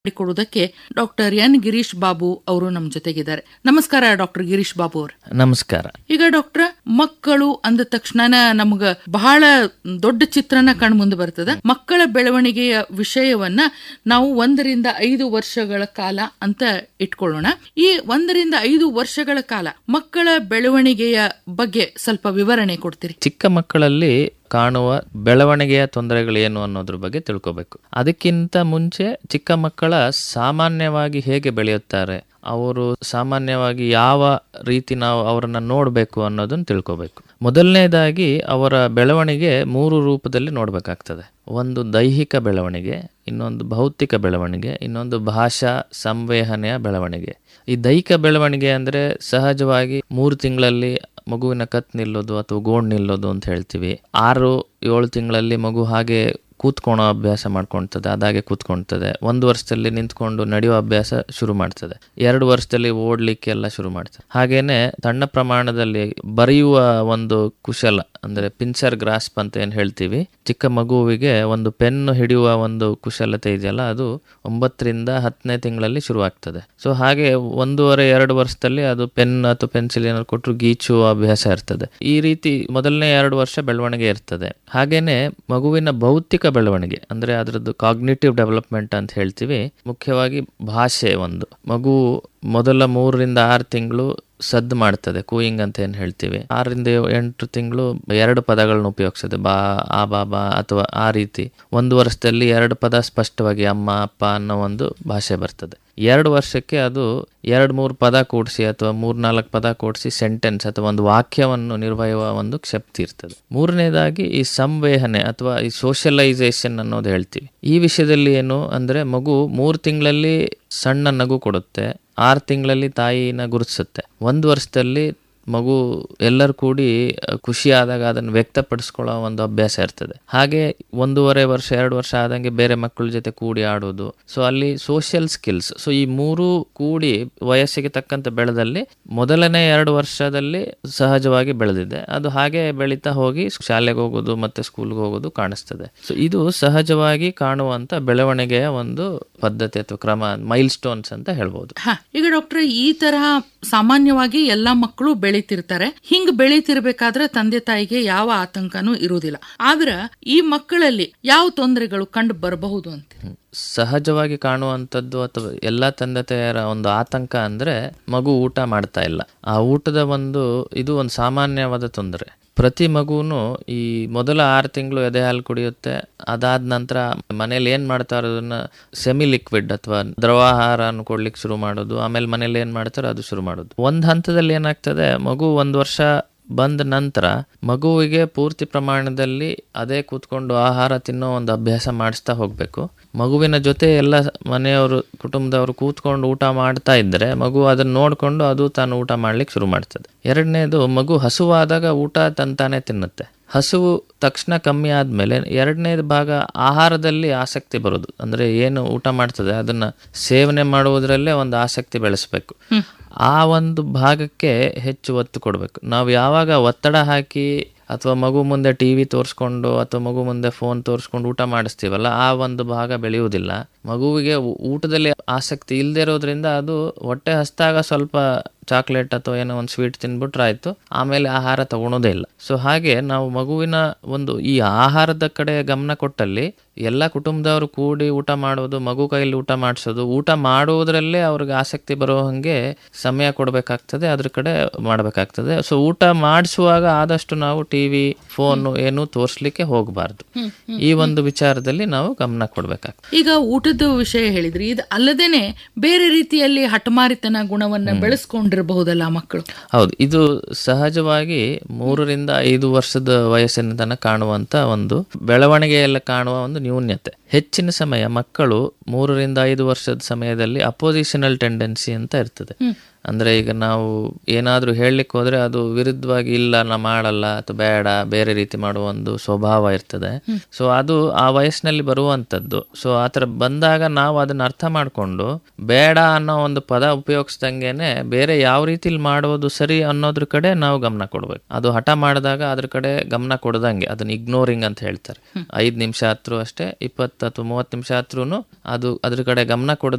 ಮಾಡಿಕೊಡುವುದಕ್ಕೆ doctor N Girish Babu ಅವರು ನಮ್ಮ ಜೊತೆಗಿದ್ದಾರೆ ನಮಸ್ಕಾರ ಡಾಕ್ಟರ್ ಗಿರೀಶ್ ಬಾಬು ಅವರು ನಮಸ್ಕಾರ ಈಗ ಡಾಕ್ಟರ್ ಮಕ್ಕಳು ಅಂದ ತಕ್ಷಣ ನಮಗ ಬಹಳ ದೊಡ್ಡ ಚಿತ್ರಣ ಕಣ್ ಮುಂದೆ ಬರ್ತದ ಮಕ್ಕಳ ಬೆಳವಣಿಗೆಯ ವಿಷಯವನ್ನ ನಾವು ಒಂದರಿಂದ ಐದು ವರ್ಷಗಳ ಕಾಲ ಅಂತ ಇಟ್ಕೊಳ್ಳೋಣ ಈ ಒಂದರಿಂದ ಐದು ವರ್ಷಗಳ ಕಾಲ ಮಕ್ಕಳ ಬೆಳವಣಿಗೆಯ ಬಗ್ಗೆ ಸ್ವಲ್ಪ ವಿವರಣೆ ಕೊಡ್ತೀರಿ ಚಿಕ್ಕ ಮಕ್ಕಳಲ್ಲಿ ಕಾಣುವ ಬೆಳವಣಿಗೆಯ ತೊಂದರೆಗಳೇನು ಅನ್ನೋದ್ರ ಬಗ್ಗೆ ತಿಳ್ಕೋಬೇಕು ಅದಕ್ಕಿಂತ ಮುಂಚೆ ಚಿಕ್ಕ ಮಕ್ಕಳ ಸಾಮಾನ್ಯವಾಗಿ ಹೇಗೆ ಬೆಳೆಯುತ್ತಾರೆ ಅವರು ಸಾಮಾನ್ಯವಾಗಿ ಯಾವ ರೀತಿ ನಾವು ಅವರನ್ನ ನೋಡಬೇಕು ಅನ್ನೋದನ್ನ ತಿಳ್ಕೋಬೇಕು ಮೊದಲನೇದಾಗಿ ಅವರ ಬೆಳವಣಿಗೆ ಮೂರು ರೂಪದಲ್ಲಿ ನೋಡಬೇಕಾಗ್ತದೆ ಒಂದು ದೈಹಿಕ ಬೆಳವಣಿಗೆ ಇನ್ನೊಂದು ಭೌತಿಕ ಬೆಳವಣಿಗೆ ಇನ್ನೊಂದು ಭಾಷಾ ಸಂವೇಹನೆಯ ಬೆಳವಣಿಗೆ ಈ ದೈಹಿಕ ಬೆಳವಣಿಗೆ ಅಂದರೆ ಸಹಜವಾಗಿ ಮೂರು ತಿಂಗಳಲ್ಲಿ ಮಗುವಿನ ಕತ್ ನಿಲ್ಲೋದು ಅಥವಾ ಗೋಣ್ ನಿಲ್ಲೋದು ಅಂತ ಹೇಳ್ತೀವಿ ಆರು ಏಳು ತಿಂಗಳಲ್ಲಿ ಮಗು ಹಾಗೆ ಕೂತ್ಕೊಳ್ಳೋ ಅಭ್ಯಾಸ ಮಾಡ್ಕೊಳ್ತದೆ ಅದಾಗೆ ಕೂತ್ಕೊಳ್ತದೆ ಒಂದು ವರ್ಷದಲ್ಲಿ ನಿಂತ್ಕೊಂಡು ನಡೆಯೋ ಅಭ್ಯಾಸ ಶುರು ಮಾಡ್ತದೆ ಎರಡು ವರ್ಷದಲ್ಲಿ ಓಡ್ಲಿಕ್ಕೆ ಎಲ್ಲ ಶುರು ಮಾಡ್ತದೆ ಹಾಗೇನೆ ಸಣ್ಣ ಪ್ರಮಾಣದಲ್ಲಿ ಬರೆಯುವ ಒಂದು ಕುಶಲ ಅಂದ್ರೆ ಪಿನ್ಸರ್ ಗ್ರಾಸ್ಪ್ ಅಂತ ಏನು ಹೇಳ್ತೀವಿ ಚಿಕ್ಕ ಮಗುವಿಗೆ ಒಂದು ಪೆನ್ನು ಹಿಡಿಯುವ ಒಂದು ಕುಶಲತೆ ಇದೆಯಲ್ಲ ಅದು ಒಂಬತ್ತರಿಂದ ಹತ್ತನೇ ತಿಂಗಳಲ್ಲಿ ಶುರುವಾಗ್ತದೆ ಸೊ ಹಾಗೆ ಒಂದೂವರೆ ಎರಡು ವರ್ಷದಲ್ಲಿ ಅದು ಪೆನ್ ಅಥವಾ ಪೆನ್ಸಿಲ್ ಏನಾದ್ರು ಕೊಟ್ಟರು ಗೀಚುವ ಅಭ್ಯಾಸ ಇರ್ತದೆ ಈ ರೀತಿ ಮೊದಲನೇ ಎರಡು ವರ್ಷ ಬೆಳವಣಿಗೆ ಇರ್ತದೆ ಹಾಗೇನೆ ಮಗುವಿನ ಭೌತಿಕ ಬೆಳವಣಿಗೆ ಅಂದ್ರೆ ಅದರದ್ದು ಕಾಗ್ನಿಟಿವ್ ಡೆವಲಪ್ಮೆಂಟ್ ಅಂತ ಹೇಳ್ತೀವಿ ಮುಖ್ಯವಾಗಿ ಭಾಷೆ ಒಂದು ಮಗು ಮೊದಲ ಮೂರರಿಂದ ಆರು ತಿಂಗಳು ಸದ್ದು ಮಾಡ್ತದೆ ಕೂಯಿಂಗ್ ಅಂತ ಏನು ಹೇಳ್ತೀವಿ ಆರರಿಂದ ಎಂಟು ತಿಂಗಳು ಎರಡು ಪದಗಳನ್ನ ಉಪಯೋಗಿಸ್ತದೆ ಬಾ ಆ ಬಾ ಬಾ ಅಥವಾ ಆ ರೀತಿ ಒಂದು ವರ್ಷದಲ್ಲಿ ಎರಡು ಪದ ಸ್ಪಷ್ಟವಾಗಿ ಅಮ್ಮ ಅಪ್ಪ ಅನ್ನೋ ಒಂದು ಭಾಷೆ ಬರ್ತದೆ ಎರಡು ವರ್ಷಕ್ಕೆ ಅದು ಎರಡು ಮೂರು ಪದ ಕೂಡಿಸಿ ಅಥವಾ ಮೂರ್ನಾಲ್ಕು ಪದ ಕೂಡಿಸಿ ಸೆಂಟೆನ್ಸ್ ಅಥವಾ ಒಂದು ವಾಕ್ಯವನ್ನು ನಿರ್ವಹಿಸುವ ಒಂದು ಶಕ್ತಿ ಇರ್ತದೆ ಮೂರನೇದಾಗಿ ಈ ಸಂವೇಹನೆ ಅಥವಾ ಈ ಸೋಷಲೈಸೇಷನ್ ಅನ್ನೋದು ಹೇಳ್ತೀವಿ ಈ ವಿಷಯದಲ್ಲಿ ಏನು ಅಂದ್ರೆ ಮಗು ಮೂರು ತಿಂಗಳಲ್ಲಿ ಸಣ್ಣ ನಗು ಕೊಡುತ್ತೆ ಆರು ತಿಂಗಳಲ್ಲಿ ತಾಯಿನ ಗುರುತಿಸುತ್ತೆ ಒಂದು ವರ್ಷದಲ್ಲಿ ಮಗು ಎಲ್ಲರೂ ಕೂಡಿ ಖುಷಿ ಆದಾಗ ಅದನ್ನು ವ್ಯಕ್ತಪಡಿಸ್ಕೊಳ್ಳೋ ಒಂದು ಅಭ್ಯಾಸ ಇರ್ತದೆ ಹಾಗೆ ಒಂದೂವರೆ ವರ್ಷ ಎರಡು ವರ್ಷ ಆದಂಗೆ ಬೇರೆ ಮಕ್ಕಳ ಜೊತೆ ಕೂಡಿ ಆಡೋದು ಸೊ ಅಲ್ಲಿ ಸೋಷಿಯಲ್ ಸ್ಕಿಲ್ಸ್ ಸೊ ಈ ಮೂರು ಕೂಡಿ ವಯಸ್ಸಿಗೆ ತಕ್ಕಂತೆ ಬೆಳೆದಲ್ಲಿ ಮೊದಲನೇ ಎರಡು ವರ್ಷದಲ್ಲಿ ಸಹಜವಾಗಿ ಬೆಳೆದಿದೆ ಅದು ಹಾಗೆ ಬೆಳೀತಾ ಹೋಗಿ ಶಾಲೆಗೆ ಹೋಗೋದು ಮತ್ತೆ ಸ್ಕೂಲ್ಗೆ ಹೋಗೋದು ಕಾಣಿಸ್ತದೆ ಸೊ ಇದು ಸಹಜವಾಗಿ ಕಾಣುವಂತ ಬೆಳವಣಿಗೆಯ ಒಂದು ಪದ್ಧತಿ ಅಥವಾ ಕ್ರಮ ಮೈಲ್ ಸ್ಟೋನ್ಸ್ ಅಂತ ಹೇಳ್ಬೋದು ಹ ಈಗ ಡಾಕ್ಟರ್ ಈ ತರಹ ಸಾಮಾನ್ಯವಾಗಿ ಎಲ್ಲಾ ಮಕ್ಕಳು ಬೆಳಿತಿರ್ತಾರೆ ಹಿಂಗ್ ಬೆಳಿತಿರ್ಬೇಕಾದ್ರೆ ತಂದೆ ತಾಯಿಗೆ ಯಾವ ಆತಂಕನೂ ಇರುವುದಿಲ್ಲ ಆದ್ರ ಈ ಮಕ್ಕಳಲ್ಲಿ ಯಾವ ತೊಂದರೆಗಳು ಕಂಡು ಬರಬಹುದು ಅಂತ ಸಹಜವಾಗಿ ಕಾಣುವಂಥದ್ದು ಅಥವಾ ಎಲ್ಲ ತಂದೆ ತಾಯರ ಒಂದು ಆತಂಕ ಅಂದ್ರೆ ಮಗು ಊಟ ಮಾಡ್ತಾ ಇಲ್ಲ ಆ ಊಟದ ಒಂದು ಇದು ಒಂದು ಸಾಮಾನ್ಯವಾದ ತೊಂದರೆ ಪ್ರತಿ ಮಗುನು ಈ ಮೊದಲ ಆರು ತಿಂಗಳು ಎದೆ ಹಾಲು ಕುಡಿಯುತ್ತೆ ಅದಾದ ನಂತರ ಮನೇಲಿ ಏನ್ ಮಾಡ್ತಾರೋ ಅದನ್ನ ಸೆಮಿ ಲಿಕ್ವಿಡ್ ಅಥವಾ ದ್ರವಾಹಾರನ ಕೊಡ್ಲಿಕ್ಕೆ ಶುರು ಮಾಡೋದು ಆಮೇಲೆ ಮನೇಲಿ ಏನ್ ಮಾಡ್ತಾರೋ ಅದು ಶುರು ಮಾಡೋದು ಒಂದ್ ಹಂತದಲ್ಲಿ ಏನಾಗ್ತದೆ ಮಗು ಒಂದ್ ವರ್ಷ ಬಂದ ನಂತರ ಮಗುವಿಗೆ ಪೂರ್ತಿ ಪ್ರಮಾಣದಲ್ಲಿ ಅದೇ ಕೂತ್ಕೊಂಡು ಆಹಾರ ತಿನ್ನೋ ಒಂದು ಅಭ್ಯಾಸ ಮಾಡಿಸ್ತಾ ಹೋಗ್ಬೇಕು ಮಗುವಿನ ಜೊತೆ ಎಲ್ಲ ಮನೆಯವರು ಕುಟುಂಬದವರು ಕೂತ್ಕೊಂಡು ಊಟ ಮಾಡ್ತಾ ಇದ್ರೆ ಮಗು ಅದನ್ನ ನೋಡ್ಕೊಂಡು ಅದು ತಾನು ಊಟ ಮಾಡ್ಲಿಕ್ಕೆ ಶುರು ಮಾಡ್ತದೆ ಎರಡನೇದು ಮಗು ಹಸುವಾದಾಗ ಊಟ ತಂತಾನೆ ತಿನ್ನುತ್ತೆ ಹಸುವು ತಕ್ಷಣ ಕಮ್ಮಿ ಆದ್ಮೇಲೆ ಎರಡನೇ ಭಾಗ ಆಹಾರದಲ್ಲಿ ಆಸಕ್ತಿ ಬರೋದು ಅಂದ್ರೆ ಏನು ಊಟ ಮಾಡ್ತದೆ ಅದನ್ನ ಸೇವನೆ ಮಾಡುವುದರಲ್ಲೇ ಒಂದು ಆಸಕ್ತಿ ಬೆಳೆಸ್ಬೇಕು ಆ ಒಂದು ಭಾಗಕ್ಕೆ ಹೆಚ್ಚು ಒತ್ತು ಕೊಡಬೇಕು ನಾವು ಯಾವಾಗ ಒತ್ತಡ ಹಾಕಿ ಅಥವಾ ಮಗು ಮುಂದೆ ಟಿ ವಿ ತೋರಿಸ್ಕೊಂಡು ಅಥವಾ ಮಗು ಮುಂದೆ ಫೋನ್ ತೋರಿಸ್ಕೊಂಡು ಊಟ ಮಾಡಿಸ್ತೀವಲ್ಲ ಆ ಒಂದು ಭಾಗ ಬೆಳೆಯುವುದಿಲ್ಲ ಮಗುವಿಗೆ ಊಟದಲ್ಲಿ ಆಸಕ್ತಿ ಇಲ್ಲದೆ ಇರೋದ್ರಿಂದ ಅದು ಹೊಟ್ಟೆ ಹಸ್ದಾಗ ಸ್ವಲ್ಪ ಚಾಕ್ಲೇಟ್ ಅಥವಾ ಏನೋ ಒಂದು ಸ್ವೀಟ್ ತಿನ್ಬಿಟ್ರೆ ಆಯ್ತು ಆಮೇಲೆ ಆಹಾರ ತಗೊಳೋದೇ ಇಲ್ಲ ಸೊ ಹಾಗೆ ನಾವು ಮಗುವಿನ ಒಂದು ಈ ಆಹಾರದ ಕಡೆ ಗಮನ ಕೊಟ್ಟಲ್ಲಿ ಎಲ್ಲ ಕುಟುಂಬದವರು ಕೂಡಿ ಊಟ ಮಾಡೋದು ಮಗು ಕೈಯಲ್ಲಿ ಊಟ ಮಾಡಿಸೋದು ಊಟ ಮಾಡುವುದರಲ್ಲೇ ಅವ್ರಿಗೆ ಆಸಕ್ತಿ ಬರೋ ಹಂಗೆ ಸಮಯ ಕೊಡಬೇಕಾಗ್ತದೆ ಅದ್ರ ಕಡೆ ಮಾಡಬೇಕಾಗ್ತದೆ ಸೊ ಊಟ ಮಾಡಿಸುವಾಗ ಆದಷ್ಟು ನಾವು ಟಿವಿ ಫೋನ್ ಏನು ತೋರಿಸ್ಲಿಕ್ಕೆ ಹೋಗಬಾರ್ದು ಈ ಒಂದು ವಿಚಾರದಲ್ಲಿ ನಾವು ಗಮನ ಕೊಡ್ಬೇಕಾಗ್ತದೆ ಈಗ ಊಟದ ವಿಷಯ ಹೇಳಿದ್ರಿ ಇದು ಅಲ್ಲದೇನೆ ಬೇರೆ ರೀತಿಯಲ್ಲಿ ಹಠಮಾರಿತನ ಗುಣವನ್ನ ಬೆಳೆಸ್ಕೊಂಡಿರಬಹುದಲ್ಲ ಮಕ್ಕಳು ಹೌದು ಇದು ಸಹಜವಾಗಿ ಮೂರರಿಂದ ಐದು ವರ್ಷದ ವಯಸ್ಸಿನ ತನಕ ಕಾಣುವಂತ ಒಂದು ಬೆಳವಣಿಗೆಯಲ್ಲಿ ಕಾಣುವ ಒಂದು ನ್ಯೂನ್ಯತೆ ಹೆಚ್ಚಿನ ಸಮಯ ಮಕ್ಕಳು ಮೂರರಿಂದ ಐದು ವರ್ಷದ ಸಮಯದಲ್ಲಿ ಅಪೋಸಿಷನಲ್ ಟೆಂಡೆನ್ಸಿ ಅಂತ ಇರ್ತದೆ ಅಂದ್ರೆ ಈಗ ನಾವು ಏನಾದ್ರೂ ಹೇಳಲಿಕ್ಕೆ ಹೋದ್ರೆ ಅದು ವಿರುದ್ಧವಾಗಿ ಇಲ್ಲ ನಾ ಮಾಡಲ್ಲ ಅಥವಾ ಬೇಡ ಬೇರೆ ರೀತಿ ಮಾಡುವ ಒಂದು ಸ್ವಭಾವ ಇರ್ತದೆ ಸೊ ಅದು ಆ ವಯಸ್ಸಿನಲ್ಲಿ ಬರುವಂತದ್ದು ಸೊ ಆತರ ಬಂದಾಗ ನಾವು ಅದನ್ನ ಅರ್ಥ ಮಾಡ್ಕೊಂಡು ಬೇಡ ಅನ್ನೋ ಒಂದು ಪದ ಉಪಯೋಗಿಸ್ದಂಗೆನೆ ಬೇರೆ ಯಾವ ರೀತಿಲಿ ಮಾಡೋದು ಸರಿ ಅನ್ನೋದ್ರ ಕಡೆ ನಾವು ಗಮನ ಕೊಡ್ಬೇಕು ಅದು ಹಠ ಮಾಡಿದಾಗ ಅದ್ರ ಕಡೆ ಗಮನ ಕೊಡದಂಗೆ ಅದನ್ನ ಇಗ್ನೋರಿಂಗ್ ಅಂತ ಹೇಳ್ತಾರೆ ಐದ್ ನಿಮಿಷ ಹತ್ರು ಅಷ್ಟೇ ಇಪ್ಪತ್ತು ಅಥವಾ ಮೂವತ್ತು ನಿಮಿಷ ಹತ್ರು ಅದು ಅದ್ರ ಕಡೆ ಗಮನ ಕೊಡದ